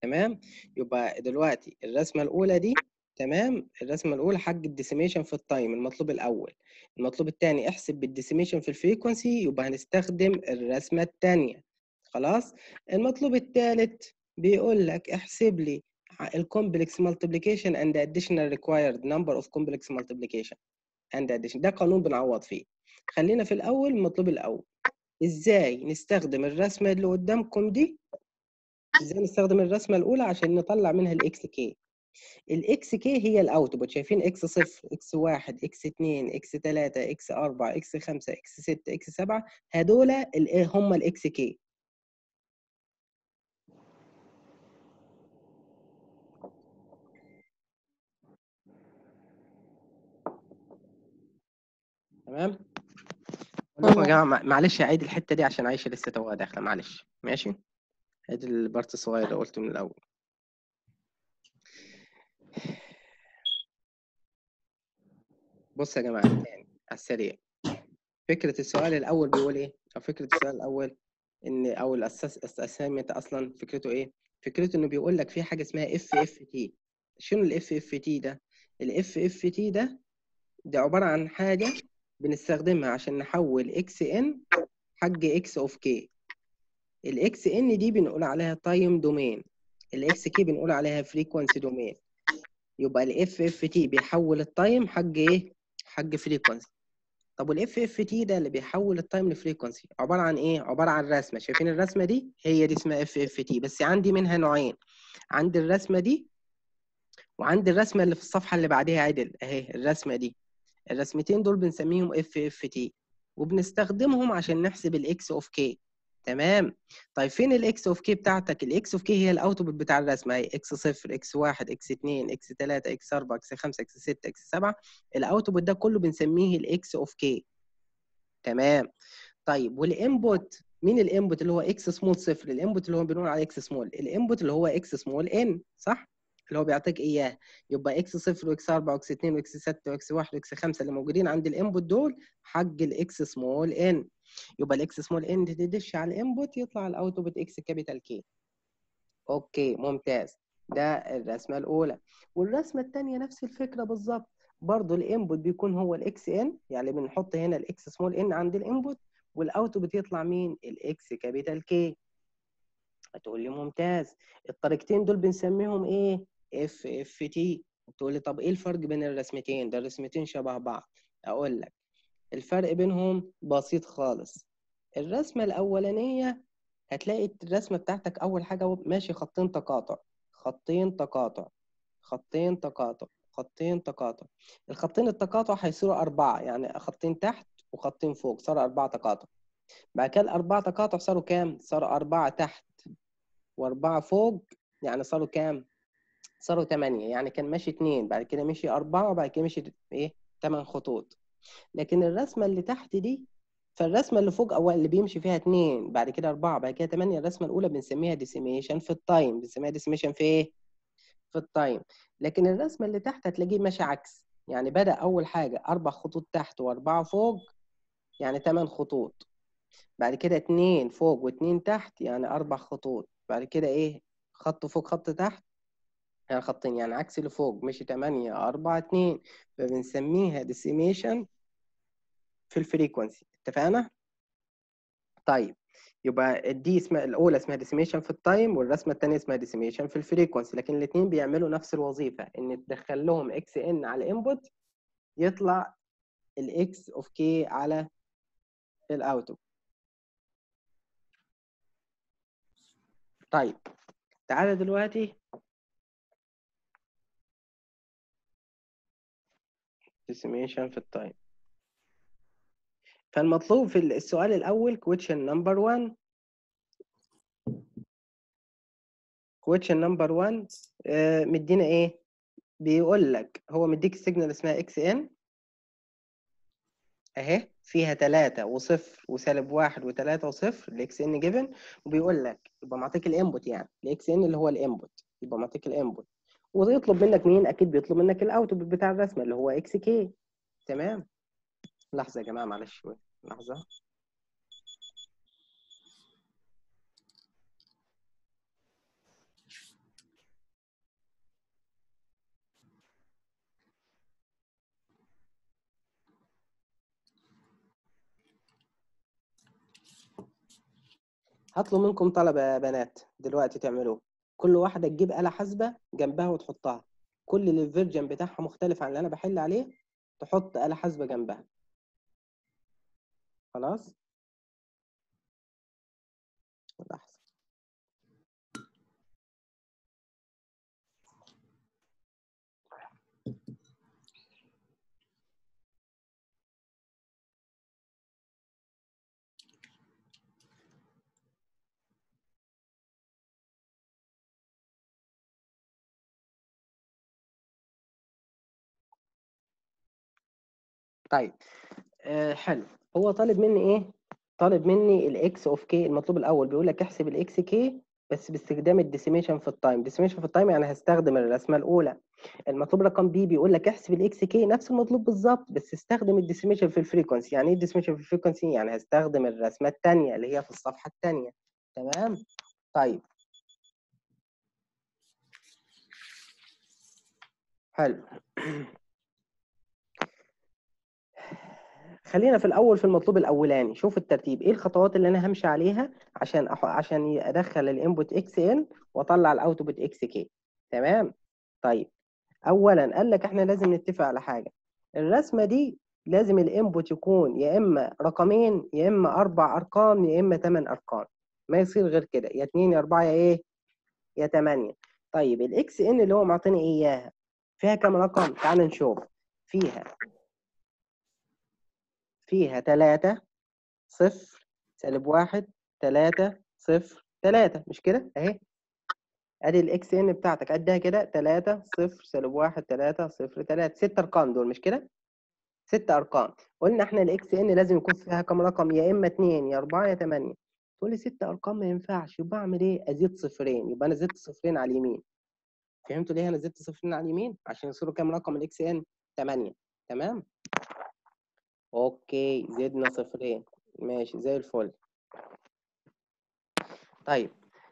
تمام يبقى دلوقتي الرسمه الاولى دي تمام الرسمه الاولى حق الديسيميشن في التايم المطلوب الاول المطلوب الثاني احسب بالديسيميشن في الفريكونسي يبقى هنستخدم الرسمه الثانيه خلاص المطلوب الثالث بيقول لك احسب لي الكومبلكس مالتيبليكيشن اند اديشنال ريكوايرد نمبر اوف كومبلكس مالتيبليكيشن اند اديشن ده قانون بنعوض فيه خلينا في الاول المطلوب الاول ازاي نستخدم الرسمه اللي قدامكم دي ازاي نستخدم الرسمه الاولى عشان نطلع منها الاكس كي الاكس كي هي الاوتبوت شايفين اكس صفر اكس واحد اكس اتنين اكس تلاته اكس اربعه اكس خمسه اكس سته اكس سبعه هدول الايه هم الاكس كي تمام لكم يا جماعه معلش اعيد الحته دي عشان عايشه لسه توها داخله معلش ماشي عيد البارت الصغير اللي قلته من الاول بص يا جماعه تاني على السريع فكره السؤال الاول بيقول ايه او فكره السؤال الاول ان او الاساس الاسايمنت اصلا فكرته ايه فكرته انه بيقول لك في حاجه اسمها اف اف تي شنو الاف اف تي ده الاف اف تي ده ده عباره عن حاجه بنستخدمها عشان نحول اكس ان حق اكس اوف كي الاكس ان دي بنقول عليها تايم دومين الاكس كي بنقول عليها فريكوانسي دومين يبقى الاف اف تي بيحول التايم حق ايه حق فريكوانسي طب والاف اف تي ده اللي بيحول التايم لفريكوانسي عباره عن ايه عباره عن رسمه شايفين الرسمه دي هي دي اسمها اف اف تي بس عندي منها نوعين عندي الرسمه دي وعندي الرسمه اللي في الصفحه اللي بعديها عدل اهي الرسمه دي الرسمتين دول بنسميهم اف اف تي وبنستخدمهم عشان نحسب الاكس اوف كي تمام طيب فين الاكس اوف كي بتاعتك الاكس اوف كي هي الاوتبوت بتاع الرسمه هي اكس 0 اكس 1 اكس 2 اكس 3 اكس 4 اكس 5 اكس 6 اكس 7 الاوتبوت ده كله بنسميه الاكس اوف كي تمام طيب والانبوت مين الانبوت اللي هو اكس سمول صفر الانبوت اللي هو بنقول عليه اكس سمول الانبوت اللي هو اكس سمول ان صح اللي هو بيعطيك اياه يبقى اكس 0 واكس 4 واكس 2 واكس 6 واكس 1 واكس 5 اللي موجودين عند الانبوت دول حق الاكس سمول ان يبقى الاكس سمول ان تدش على الانبوت يطلع الاوتبوت اكس كابيتال كي اوكي ممتاز ده الرسمه الاولى والرسمه الثانيه نفس الفكره بالظبط برضه الانبوت بيكون هو الاكس ان يعني بنحط هنا الاكس سمول ان عند الانبوت والاوتبوت يطلع مين الاكس كابيتال كي هتقول لي ممتاز الطريقتين دول بنسميهم ايه اف اف تي تقول لي طب ايه الفرق بين الرسمتين ده الرسمتين شبه بعض اقول لك الفرق بينهم بسيط خالص الرسمه الاولانيه هتلاقي الرسمه بتاعتك اول حاجه ماشي خطين تقاطع خطين تقاطع خطين تقاطع خطين تقاطع الخطين التقاطع هيصيروا أربعة يعني خطين تحت وخطين فوق صاروا أربعة تقاطع بعد كده الأربعة تقاطع صاروا كام؟ صاروا أربعة تحت وأربعة فوق يعني صاروا كام؟ صاروا 8 يعني كان ماشي 2 بعد كده مشي 4 وبعد كده مشي ايه 8 خطوط لكن الرسمه اللي تحت دي فالرسمه اللي فوق اول اللي بيمشي فيها 2 بعد كده 4 بعد كده 8 الرسمه الاولى بنسميها ديسيميشن في التايم بنسميها ديسيميشن في ايه في التايم لكن الرسمه اللي تحت هتلاقيه ماشي عكس يعني بدا اول حاجه اربع خطوط تحت واربعه فوق يعني 8 خطوط بعد كده 2 فوق و2 تحت يعني اربع خطوط بعد كده ايه خط فوق خط تحت يعني خطين يعني عكس اللي فوق مشي 8 4 2 فبنسميها ديسيميشن في الفريكونسي اتفقنا؟ طيب يبقى دي اسمها الاولى اسمها ديسيميشن في التايم والرسمه الثانيه اسمها ديسيميشن في الفريكونسي لكن الاثنين بيعملوا نفس الوظيفه ان تدخل لهم اكس ان على الانبوت يطلع الاكس اوف كي على الاوتبوت طيب تعالى دلوقتي decimation في التايم فالمطلوب في السؤال الأول question number one question number one آه مدينا إيه؟ بيقول لك هو مديك السيجنال اسمها اكس ان اهي فيها 3 وصفر وسالب واحد وثلاثة وصفر الاكس ان جيفن وبيقول لك يبقى معطيك الانبوت يعني الاكس ان اللي هو الانبوت يبقى معطيك الانبوت ويطلب منك مين اكيد بيطلب منك الاوتبوت بتاع الرسمه اللي هو اكس كي تمام لحظه يا جماعه معلش شويه لحظه هطلب منكم طلب يا بنات دلوقتي تعملوه كل واحدة تجيب آلة حاسبة جنبها وتحطها كل اللي الفيرجن بتاعها مختلف عن اللي أنا بحل عليه تحط آلة حاسبة جنبها خلاص لحظة طيب آه حلو هو طالب مني ايه طالب مني الاكس اوف كي المطلوب الاول بيقول لك احسب الاكس كي بس باستخدام الديسيميشن في التايم ديسيميشن في التايم يعني هستخدم الرسمه الاولى المطلوب رقم بي بيقول لك احسب الاكس كي نفس المطلوب بالظبط بس استخدم الديسيميشن في الفريكونسي يعني ايه الديسيميشن في الفريكونسي يعني هستخدم الرسمه الثانيه اللي هي في الصفحه الثانيه تمام طيب حلو خلينا في الاول في المطلوب الاولاني شوف الترتيب ايه الخطوات اللي انا همشي عليها عشان أح... عشان ادخل الانبوت اكس ان واطلع الاوتبوت اكس كي تمام طيب اولا قال لك احنا لازم نتفق على حاجه الرسمه دي لازم الانبوت يكون يا اما رقمين يا اما اربع ارقام يا اما ثمان ارقام ما يصير غير كده يا 2 يا 4 يا ايه يا 8 طيب الاكس ان اللي هو معطيني اياها فيها كام رقم تعال نشوف فيها فيها تلاتة صفر سالب واحد تلاتة صفر تلاتة مش كده اهي ادي الاكس ان بتاعتك قدها كده تلاتة صفر سالب واحد تلاتة صفر تلاتة ست ارقام دول مش كده ست ارقام قلنا احنا الاكس ان لازم يكون فيها كام رقم يا اما اتنين يا اربعة يا تمانية تقول لي ست ارقام ما ينفعش يبقى اعمل ايه ازيد صفرين يبقى انا زدت صفرين على اليمين فهمتوا ليه انا زدت صفرين على اليمين عشان يصيروا كام رقم الاكس ان 8 تمام اوكي زدنا صفرين ماشي زي الفل طيب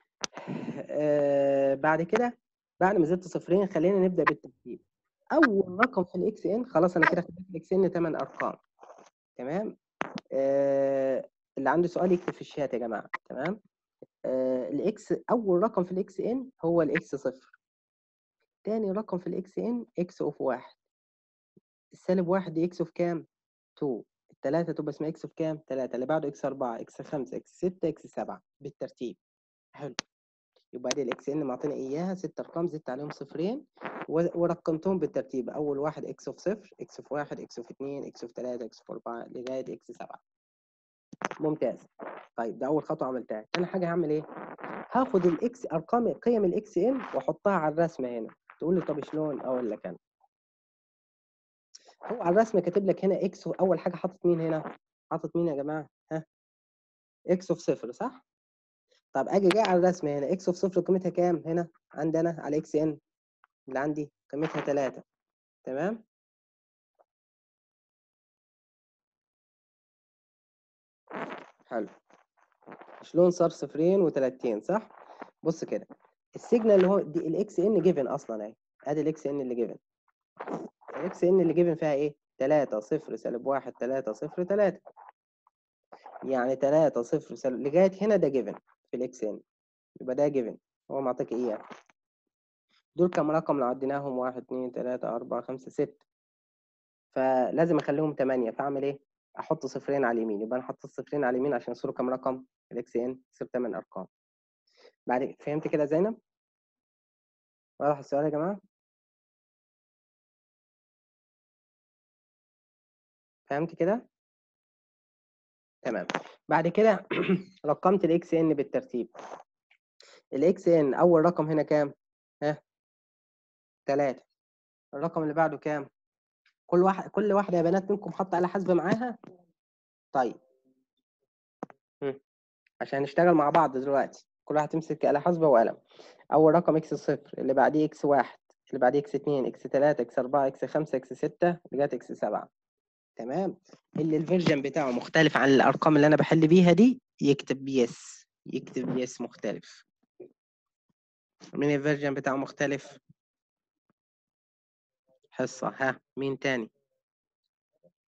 آه بعد كده بعد ما زدت صفرين خلينا نبدا بالترتيب اول رقم في الاكس ان خلاص انا كده خدت الاكس ان 8 ارقام تمام آه اللي عنده سؤال يكتب في الشات يا جماعه تمام آه الاكس اول رقم في الاكس ان هو الاكس صفر تاني رقم في الاكس ان اكس اوف واحد السالب واحد دي اكس اوف كام 2 التلاتة تبقى اسمها اكس اوف كام 3 اللي بعده اكس 4 اكس 5 اكس 6 اكس 7 بالترتيب حلو يبقى دي الاكس ان معطينا اياها ست ارقام زدت عليهم صفرين ورقمتهم بالترتيب اول واحد اكس اوف صفر اكس اوف واحد اكس اوف اتنين اكس اوف تلاتة اكس اوف اربعة لغاية اكس سبعة ممتاز طيب ده اول خطوة عملتها تاني حاجة هعمل ايه هاخد الاكس ارقام قيم الاكس ان واحطها على الرسمة هنا تقول لي طب شلون اقول لك انا هو على الرسمة كاتب لك هنا اكس اول حاجة حاطط مين هنا حاطط مين يا جماعة ها اكس اوف صفر صح طب اجي جاي على الرسمة هنا اكس اوف صفر قيمتها كام هنا عندنا على اكس ان اللي عندي قيمتها 3 تمام حلو شلون صار صفرين وتلاتين صح بص كده السيجنال اللي هو دي الاكس ان جيفن اصلا اهي ادي الاكس ان اللي جيفن الاكس ان اللي جيفن فيها ايه 3 0 سالب 1 3 0 3 يعني 3 0 سالب لغايه هنا ده جيفن في الاكس ان يبقى ده جيفن هو معطيك ايه يعني. دول كم رقم لو عديناهم 1 2 3 4 5 6 فلازم اخليهم 8 فاعمل ايه احط صفرين على اليمين يبقى انا حطيت صفرين على اليمين عشان يصيروا كم رقم الاكس ان يصير 8 ارقام بعد فهمت كده زينب واضح السؤال يا جماعه فهمت كده تمام بعد كده رقمت الاكس ان بالترتيب الاكس ان اول رقم هنا كام ها 3 الرقم اللي بعده كام كل واحد كل واحده يا بنات منكم حاطه آلة حاسبه معاها طيب هم. عشان نشتغل مع بعض دلوقتي كل واحد تمسك آلة حاسبه وقلم اول رقم اكس صفر اللي بعديه اكس واحد اللي بعديه اكس اتنين اكس تلاتة اكس اربعة اكس خمسة اكس ستة لغايه اكس سبعة تمام اللي الفيرجن بتاعه مختلف عن الارقام اللي انا بحل بيها دي يكتب يس يكتب يس مختلف مين الفيرجن بتاعه مختلف حصة ها مين تاني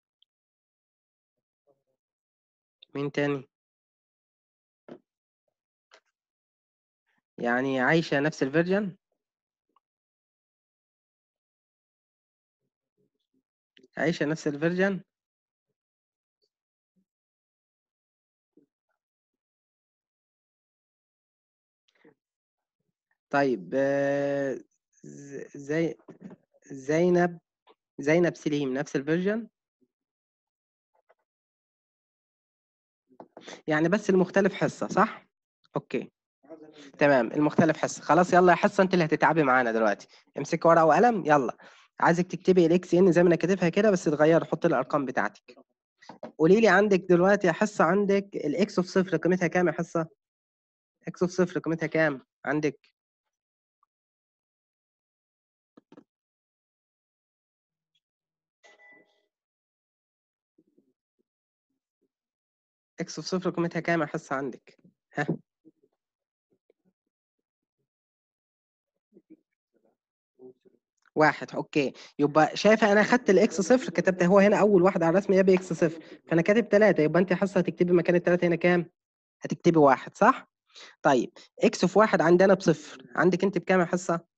مين تاني يعني عايشة نفس الفيرجن عايشة نفس الفيرجن طيب آه، ز- زي زينب زينب سليم نفس الفيرجن يعني بس المختلف حصة صح؟ اوكي تمام المختلف حصة خلاص يلا يا حصة انت اللي هتتعبي معانا دلوقتي امسك ورقة وقلم يلا عايزك تكتبي الاكس ان زي ما انا كاتبها كده بس تغير حط الارقام بتاعتك قولي لي عندك دلوقتي يا حصة عندك الاكس اوف صفر قيمتها كام يا حصة؟ اكس اوف صفر قيمتها كام؟ عندك اكس اوف صفر قيمتها كام يا حصة عندك؟ ها واحد اوكي يبقى شايفه انا خدت الاكس صفر كتبت هو هنا اول واحد على الرسم يبقى اكس صفر فانا كاتب ثلاثه يبقى انت حاسه هتكتبي مكان الثلاثه هنا كام؟ هتكتبي واحد صح؟ طيب اكس في واحد عندنا بصفر عندك انت بكام يا حصه؟